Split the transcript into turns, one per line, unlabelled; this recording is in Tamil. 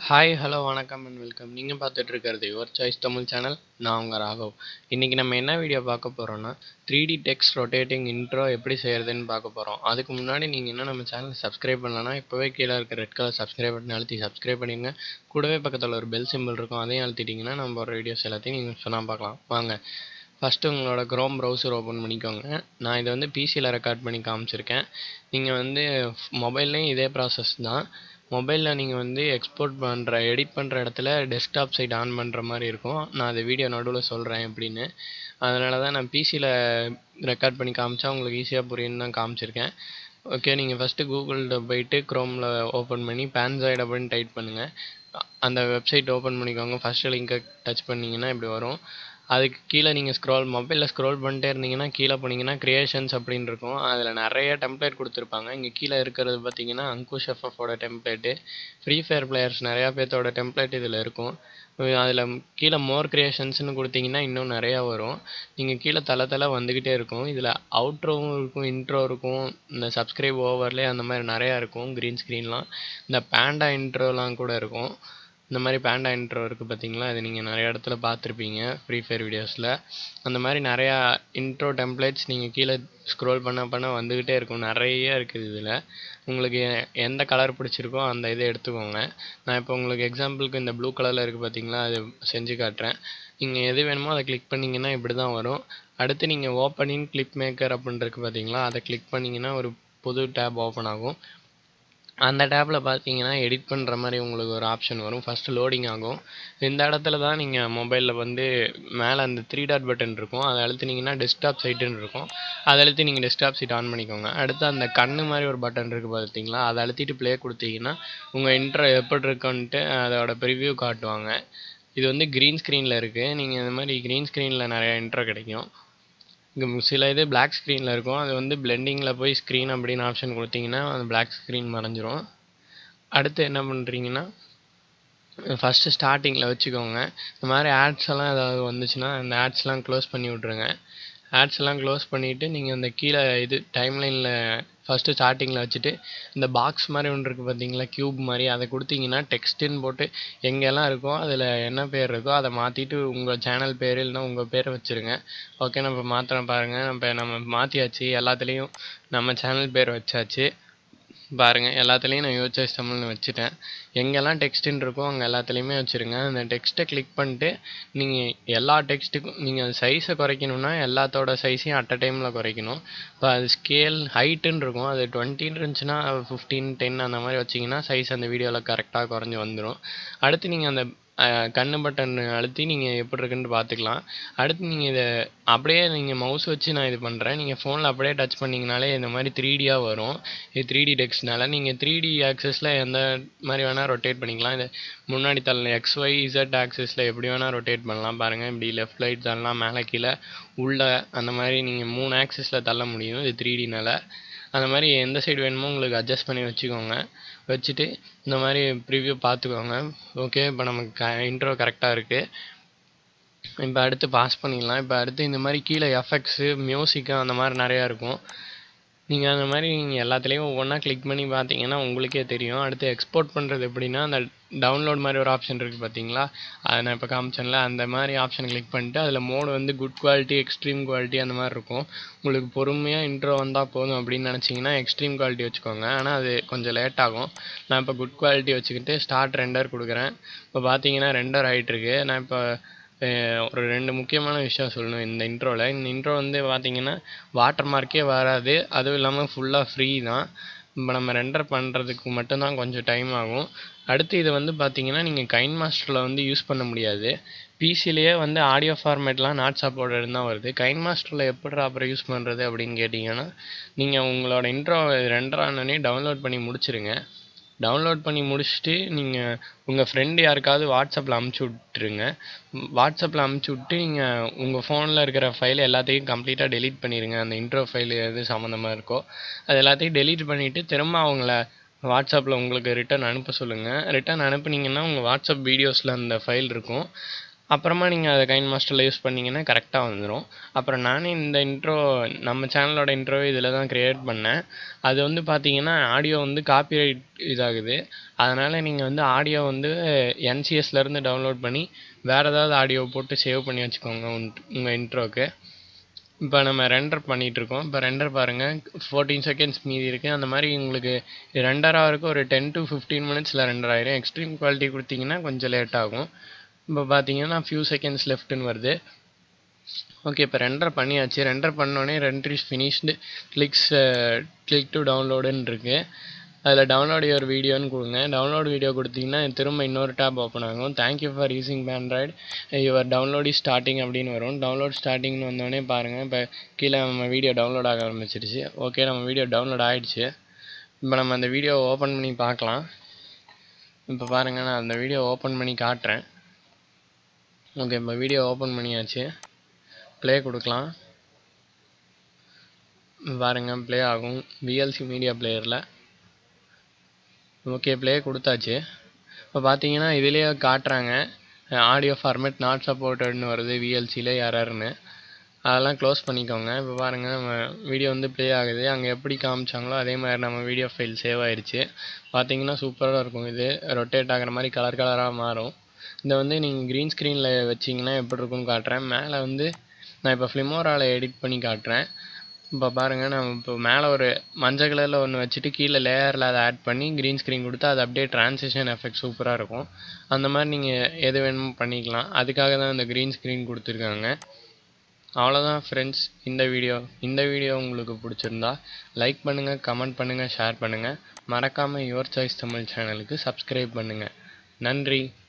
ஹாய் ஹலோ வணக்கம் அண்ட் வெல்கம் நீங்கள் பார்த்துட்டு இருக்கிறது யுவர் சாய்ஸ் தமிழ் சேனல் நான் உங்கள் ராகவ் இன்றைக்கி நம்ம என்ன வீடியோ பார்க்க போகிறோன்னா three D text rotating intro எப்படி செய்கிறதுன்னு பார்க்க போகிறோம் அதுக்கு முன்னாடி நீங்கள் இன்னும் நம்ம சேனல் சப்ஸ்கிரைப் பண்ணலன்னா இப்போவே கீழே இருக்க ரெட் கலர் சப்ஸ்கிரைப் பட்டன் அழுத்தி சப்ஸ்கிரைப் பண்ணிடுங்க கூடவே பக்கத்தில் ஒரு பெல் சிம்பிள் இருக்கும் அதையும் அழுத்திட்டிங்கன்னா நம்ம ஒரு வீடியோஸ் எல்லாத்தையும் நீங்கள் சொன்னால் பார்க்கலாம் வாங்க ஃபஸ்ட்டு உங்களோட க்ரோம் ப்ரௌசர் ஓப்பன் பண்ணிக்கோங்க நான் இதை வந்து பிசியில் ரெக்கார்ட் பண்ணி காமிச்சிருக்கேன் நீங்கள் வந்து மொபைல்லையும் இதே ப்ராசஸ் தான் மொபைலில் நீங்கள் வந்து எக்ஸ்போர்ட் பண்ணுற எடிட் பண்ணுற இடத்துல டெஸ்க்டாப் சைட் ஆன் பண்ணுற மாதிரி இருக்கும் நான் அதை வீடியோ நடுவில் சொல்கிறேன் எப்படின்னு அதனால தான் நான் பிசியில் ரெக்கார்ட் பண்ணி காமிச்சா உங்களுக்கு ஈஸியாக புரியும்னு தான் காமிச்சிருக்கேன் ஓகே நீங்கள் ஃபஸ்ட்டு கூகுளில் போயிட்டு க்ரோமில் ஓப்பன் பண்ணி பேன்சாய்டு அப்படின்னு டைப் பண்ணுங்கள் அந்த வெப்சைட் ஓப்பன் பண்ணிக்கோங்க ஃபஸ்ட்டு லிங்கை டச் பண்ணிங்கன்னா இப்படி வரும் அதுக்கு கீழே நீங்கள் ஸ்க்ரோல் மொபைலில் ஸ்க்ரோல் பண்ணிட்டே இருந்தீங்கன்னா கீழே போனீங்கன்னா க்ரியேஷன்ஸ் அப்படின்னு இருக்கும் அதில் நிறைய டெம்ப்ளேட் கொடுத்துருப்பாங்க இங்கே கீழே இருக்கிறது பார்த்தீங்கன்னா அங்குஷ் எஃப்எஃபோட டெம்ப்ளேட்டு ஃப்ரீ ஃபயர் பிளேயர்ஸ் நிறையா பேர்த்தோட டெம்ப்ளேட் இதில் இருக்கும் அதில் கீழே மோர் க்ரியேஷன்ஸ்னு கொடுத்தீங்கன்னா இன்னும் நிறையா வரும் நீங்கள் கீழே தலை தலை வந்துக்கிட்டே இருக்கும் இதில் அவுட்ரோவும் இருக்கும் இன்ட்ரோ இருக்கும் இந்த சப்ஸ்கிரைப் ஓவர்லே அந்த மாதிரி நிறையா இருக்கும் க்ரீன் ஸ்க்ரீன்லாம் இந்த பேண்டா இன்ட்ரோலாம் கூட இருக்கும் இந்த மாதிரி பேண்டா இன்ட்ரோ இருக்குது பார்த்தீங்களா அது நீங்கள் நிறைய இடத்துல பார்த்துருப்பீங்க ஃப்ரீ ஃபயர் வீடியோஸில் அந்த மாதிரி நிறையா இன்ட்ரோ டெம்ப்ளேட்ஸ் நீங்கள் கீழே ஸ்க்ரோல் பண்ண பண்ண வந்துக்கிட்டே இருக்கும் நிறைய இருக்குது இதில் உங்களுக்கு எந்த கலர் பிடிச்சிருக்கோ அந்த இதை எடுத்துக்கோங்க நான் இப்போ உங்களுக்கு எக்ஸாம்பிளுக்கு இந்த ப்ளூ கலரில் இருக்குது பார்த்தீங்களா அது செஞ்சு காட்டுறேன் நீங்கள் எது வேணுமோ அதை கிளிக் பண்ணிங்கன்னா இப்படி தான் வரும் அடுத்து நீங்கள் ஓப்பனிங் கிளிப் மேக்கர் அப்படின்னு இருக்குது பார்த்தீங்களா அதை கிளிக் பண்ணிங்கன்னா ஒரு புது டேப் ஓப்பன் ஆகும் அந்த டேப்பில் பார்த்தீங்கன்னா எடிட் பண்ணுற மாதிரி உங்களுக்கு ஒரு ஆப்ஷன் வரும் ஃபஸ்ட்டு லோடிங் ஆகும் இந்த இடத்துல தான் நீங்கள் மொபைலில் வந்து மேலே அந்த த்ரீ டாட் பட்டன் இருக்கும் அதை அழுத்தினீங்கன்னா டெஸ்க்டாப் சைட்டுன்னு இருக்கும் அதை அழுத்தி நீங்கள் டெஸ்க்டாப் சைட் ஆன் பண்ணிக்கோங்க அடுத்து அந்த கண்ணு மாதிரி ஒரு பட்டன் இருக்குது பார்த்தீங்களா அதை அழுத்திட்டு ப்ளே கொடுத்தீங்கன்னா உங்கள் இன்ட்ரோ எப்படி இருக்குன்ட்டு அதோட ப்ரிவ்யூ காட்டுவாங்க இது வந்து க்ரீன் ஸ்க்ரீனில் இருக்குது நீங்கள் இந்த மாதிரி க்ரீன் ஸ்க்ரீனில் நிறையா இன்ட்ரோ கிடைக்கும் இங்கே சில இது பிளாக் ஸ்க்ரீனில் இருக்கும் அது வந்து பிளெண்டிங்கில் போய் ஸ்க்ரீன் அப்படின்னு ஆப்ஷன் கொடுத்தீங்கன்னா அந்த பிளாக் ஸ்க்ரீன் மறைஞ்சிரும் அடுத்து என்ன பண்ணுறீங்கன்னா ஃபஸ்ட்டு ஸ்டார்டிங்கில் வச்சுக்கோங்க இந்த மாதிரி ஆட்ஸ் எல்லாம் ஏதாவது வந்துச்சுன்னா அந்த ஆட்ஸ்லாம் க்ளோஸ் பண்ணி விட்ருங்க ஆட்ஸ் எல்லாம் க்ளோஸ் பண்ணிவிட்டு நீங்கள் அந்த கீழே இது டைம்லைனில் ஃபஸ்ட்டு ஸ்டார்டிங்கில் வச்சுட்டு இந்த பாக்ஸ் மாதிரி ஒன்று இருக்குது பார்த்தீங்களா க்யூப் மாதிரி அதை கொடுத்தீங்கன்னா டெக்ஸ்ட்டுன்னு போட்டு எங்கெல்லாம் இருக்கோ அதில் என்ன பேர் இருக்கோ அதை மாற்றிட்டு உங்கள் சேனல் பேர் இல்லைனா உங்கள் பேரை வச்சுருங்க ஓகே நம்ம மாற்றுறோம் பாருங்கள் நம்ம நம்ம மாற்றியாச்சு எல்லாத்துலேயும் நம்ம சேனல் பேர் வச்சாச்சு பாருங்கள் எல்லாத்துலேயும் நான் யூஎச்எஸ் தமிழ்னு வச்சுட்டேன் எங்கெல்லாம் டெக்ஸ்ட்டுன்னு இருக்கோ அங்கே எல்லாத்துலேயுமே வச்சுருங்க அந்த டெக்ஸ்ட்டை கிளிக் பண்ணிட்டு நீங்கள் எல்லா டெக்ஸ்ட்டுக்கும் நீங்கள் சைஸை குறைக்கணுன்னா எல்லாத்தோட சைஸையும் அட் அ டைமில் குறைக்கணும் இப்போ அது ஸ்கேல் ஹைட்டுன்னு இருக்கும் அது டுவெண்ட்டின்னு இருந்துச்சுன்னா ஃபிஃப்டீன் டென் அந்த மாதிரி வச்சிங்கன்னா சைஸ் அந்த வீடியோவில் கரெக்டாக குறைஞ்சி வந்துடும் அடுத்து நீங்கள் அந்த கண்ணு பட்டன் அழுத்தி நீங்கள் எப்படி இருக்குன்னு பார்த்துக்கலாம் அடுத்து நீங்கள் இதை அப்படியே நீங்கள் மவுஸ் வச்சு நான் இது பண்ணுறேன் நீங்கள் ஃபோனில் அப்படியே டச் பண்ணிங்கனாலே இந்த மாதிரி த்ரீ டியாக வரும் இது த்ரீ டி டெக்ஸ்ட்னால நீங்கள் த்ரீ டி ஆக்சஸில் எந்த மாதிரி வேணால் ரொட்டேட் பண்ணிக்கலாம் இது முன்னாடி தள்ள எக்ஸ் ஒய் இசட் ஆக்சஸில் எப்படி வேணால் ரொட்டேட் பண்ணலாம் பாருங்கள் இப்படி லெஃப்ட் ரைட் தள்ளலாம் மேலே கீழே உள்ளே அந்த மாதிரி நீங்கள் மூணு ஆக்சஸில் தள்ள முடியும் இது த்ரீ டினால் அந்த மாதிரி எந்த சைடு வேணுமோ உங்களுக்கு அட்ஜஸ்ட் பண்ணி வச்சுக்கோங்க வச்சுட்டு இந்த மாதிரி ப்ரிவ்யூ பார்த்துக்கோங்க ஓகே இப்போ நமக்கு க இன்ட்ரோ கரெக்டாக இருக்குது இப்போ அடுத்து பாஸ் பண்ணிடலாம் இப்போ அடுத்து இந்த மாதிரி கீழே எஃபெக்ட்ஸு மியூசிக்கு அந்த மாதிரி நிறையா இருக்கும் நீங்கள் அந்த மாதிரி நீங்கள் எல்லாத்துலேயும் ஒவ்வொன்றா கிளிக் பண்ணி பார்த்தீங்கன்னா உங்களுக்கே தெரியும் அடுத்து எக்ஸ்போர்ட் பண்ணுறது எப்படின்னா அந்த டவுன்லோட் மாதிரி ஒரு ஆப்ஷன் இருக்குது பார்த்தீங்களா அதை நான் இப்போ காமிச்சேன்ல அந்த மாதிரி ஆப்ஷன் கிளிக் பண்ணிட்டு அதில் மோடு வந்து குட் குவாலிட்டி எக்ஸ்ட்ரீம் குவாலிட்டி அந்த மாதிரி இருக்கும் உங்களுக்கு பொறுமையாக இன்ட்ரோ வந்தால் போதும் அப்படின்னு நினச்சிங்கன்னா எக்ஸ்ட்ரீம் குவாலிட்டி வச்சுக்கோங்க ஆனால் அது கொஞ்சம் லேட் ஆகும் நான் இப்போ குட் குவாலிட்டி வச்சுக்கிட்டு ஸ்டார்ட் ரெண்டர் கொடுக்குறேன் இப்போ பார்த்தீங்கன்னா ரெண்டர் ஆகிட்டுருக்கு நான் இப்போ ஒரு ரெண்டு முக்கியமான விஷயம் சொல்லணும் இந்த இன்ட்ரோவில் இந்த இன்ட்ரோ வந்து பார்த்தீங்கன்னா வாட்டர் மார்க்கே வராது அதுவும் இல்லாமல் ஃபுல்லாக ஃப்ரீ தான் இப்போ நம்ம ரெண்டர் பண்ணுறதுக்கு மட்டும்தான் கொஞ்சம் டைம் ஆகும் அடுத்து இது வந்து பார்த்தீங்கன்னா நீங்கள் கைன் மாஸ்டரில் வந்து யூஸ் பண்ண முடியாது பிசிலேயே வந்து ஆடியோ ஃபார்மேட்லாம் நாட் சப்போர்ட்டட் தான் வருது கைன் மாஸ்டரில் எப்படி அப்புறம் யூஸ் பண்ணுறது அப்படின்னு கேட்டிங்கன்னா நீங்கள் உங்களோட இன்ட்ரோ ரெண்டர் ஆனோடனே டவுன்லோட் பண்ணி முடிச்சிருங்க டவுன்லோட் பண்ணி முடிச்சுட்டு நீங்கள் உங்கள் ஃப்ரெண்டு யாருக்காவது வாட்ஸ்அப்பில் அமுச்சு விட்ருங்க வாட்ஸ்அப்பில் அமுச்சு விட்டு நீங்கள் உங்கள் ஃபோனில் இருக்கிற ஃபைல் எல்லாத்தையும் கம்ப்ளீட்டாக டெலீட் பண்ணிடுங்க அந்த இன்ட்ரோ ஃபைல் எது சம்மந்தமாக இருக்கோ அது எல்லாத்தையும் டெலீட் பண்ணிவிட்டு திரும்ப அவங்கள வாட்ஸ்அப்பில் உங்களுக்கு ரிட்டன் அனுப்ப சொல்லுங்கள் ரிட்டன் அனுப்புனீங்கன்னா உங்கள் வாட்ஸ்அப் வீடியோஸில் அந்த ஃபைல் இருக்கும் அப்புறமா நீங்கள் அதை கைன் மாஸ்டரில் யூஸ் பண்ணிங்கன்னா கரெக்டாக வந்துடும் அப்புறம் நானே இந்த இன்ட்ரோ நம்ம சேனலோட இன்ட்ரோவே இதில் தான் க்ரியேட் பண்ணேன் அது வந்து பார்த்தீங்கன்னா ஆடியோ வந்து காப்பிரைட் இதாகுது அதனால் நீங்கள் வந்து ஆடியோ வந்து என்சிஎஸ்லேருந்து டவுன்லோட் பண்ணி வேறு ஏதாவது ஆடியோ போட்டு சேவ் பண்ணி வச்சுக்கோங்க உங்கள் இன்ட்ரோக்கு இப்போ நம்ம ரெண்டர் பண்ணிகிட்ருக்கோம் இப்போ ரெண்டர் பாருங்கள் ஃபோர்டீன் செகண்ட்ஸ் மீதி இருக்குது அந்த மாதிரி உங்களுக்கு ரெண்டர் ஆகிறதுக்கு ஒரு டென் டு ஃபிஃப்டீன் மினிட்ஸில் ரெண்டர் ஆயிரும் எக்ஸ்ட்ரீம் குவாலிட்டி கொடுத்தீங்கன்னா கொஞ்சம் லேட் ஆகும் இப்போ பார்த்தீங்கன்னா ஃபியூ செகண்ட்ஸ் லெஃப்ட்டுன்னு வருது ஓகே இப்போ ரெண்டர் பண்ணியாச்சு ரெண்டர் பண்ணோடனே render is finished clicks click to டவுன்லோடுன்னு இருக்குது அதில் டவுன்லோட் யுவர் வீடியோன்னு கொடுங்க டவுன்லோட் வீடியோ கொடுத்தீங்கன்னா திரும்ப இன்னொரு டேப் ஓப்பன் ஆகும் thank you for using android your download is starting அப்படின்னு வரும் டவுன்லோட் ஸ்டார்டிங்னு வந்தோடனே பாருங்கள் இப்போ கீழே நம்ம வீடியோ டவுன்லோட் ஆக ஆரம்பிச்சிருச்சு ஓகே நம்ம வீடியோ டவுன்லோட் ஆகிடுச்சு இப்போ நம்ம அந்த வீடியோவை ஓப்பன் பண்ணி பார்க்கலாம் இப்போ பாருங்கள் நான் அந்த வீடியோ ஓப்பன் பண்ணி காட்டுறேன் ஓகே இப்போ வீடியோ ஓப்பன் பண்ணியாச்சு ப்ளே கொடுக்கலாம் பாருங்க ப்ளே ஆகும் விஎல்சி மீடியா பிளேயரில் ஓகே ப்ளே கொடுத்தாச்சு இப்போ பார்த்தீங்கன்னா இதுலேயே காட்டுறாங்க ஆடியோ ஃபார்மேட் நாட் சப்போர்ட்டட்னு வருது விஎல்சியில் யாராருன்னு அதெல்லாம் க்ளோஸ் பண்ணிக்கோங்க இப்போ பாருங்கள் நம்ம வீடியோ வந்து ப்ளே ஆகுது அங்கே எப்படி காமிச்சாங்களோ அதே மாதிரி நம்ம வீடியோ ஃபைல் சேவ் ஆயிடுச்சு பார்த்தீங்கன்னா சூப்பராக இருக்கும் இது ரொட்டேட் ஆகிற மாதிரி கலர் கலராக மாறும் இதை வந்து நீங்கள் க்ரீன் ஸ்க்ரீனில் வச்சிங்கன்னா எப்படி இருக்குன்னு காட்டுறேன் மேலே வந்து நான் இப்போ ஃப்ளிமோராவில் எடிட் பண்ணி காட்டுறேன் இப்போ பாருங்கள் நம்ம இப்போ மேலே ஒரு மஞ்சள் கலரில் ஒன்று வச்சுட்டு கீழே லேயரில் அதை ஆட் பண்ணி க்ரீன் ஸ்க்ரீன் கொடுத்து அது அப்படியே ட்ரான்சிஷன் எஃபெக்ட் சூப்பராக இருக்கும் அந்த மாதிரி நீங்கள் எது வேணுமோ பண்ணிக்கலாம் அதுக்காக தான் இந்த க்ரீன் ஸ்க்ரீன் கொடுத்துருக்காங்க அவ்வளோதான் ஃப்ரெண்ட்ஸ் இந்த வீடியோ இந்த வீடியோ உங்களுக்கு பிடிச்சிருந்தா லைக் பண்ணுங்கள் கமெண்ட் பண்ணுங்கள் ஷேர் பண்ணுங்கள் மறக்காமல் யுவர் சாய்ஸ் தமிழ் சேனலுக்கு சப்ஸ்கிரைப் பண்ணுங்கள் நன்றி